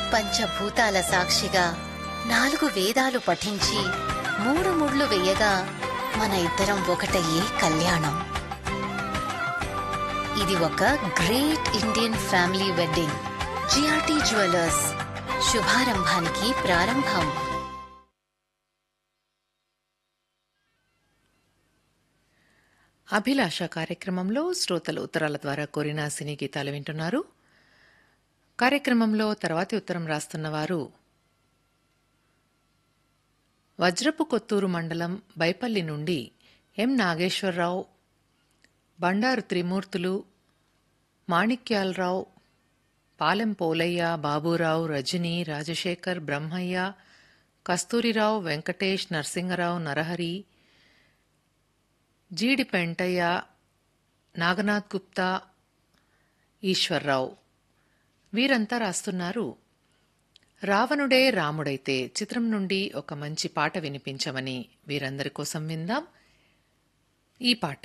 పంచభూతాల సాక్షిగా నాలుగు వేదాలు పఠించి మూడు ముళ్ళు వేయగా మన ఇద్దరం ఒకటయ్యే కళ్యాణం ఇది ఒక great Indian family wedding GRT jewellers శుభారంభానికి ప్రారంభం అభిలాష కార్యక్రమంలో శ్రోతలు ఉత్తరాల ద్వారా కోరిన సినీ గీతాలు వింటున్నారు కార్యక్రమంలో తర్వాతి ఉత్తరం రాస్తున్న వారు వజ్రపు కొత్తూరు మండలం బైపల్లి నుండి ఎం నాగేశ్వరరావు బండారు త్రిమూర్తులు మాణిక్యాలరావు పాలెం పోలయ్య బాబురావు రజని రాజశేఖర్ బ్రహ్మయ్య కస్తూరిరావు వెంకటేష్ నరసింగరావు నరహరి జీడి పెంటయ్య నాగనాథ్ గుప్తా ఈశ్వర్రావు వీరంతా రాస్తున్నారు రావణుడే రాముడైతే చిత్రం నుండి ఒక మంచి పాట వినిపించమని వీరందరి కోసం విందాం ఈ పాట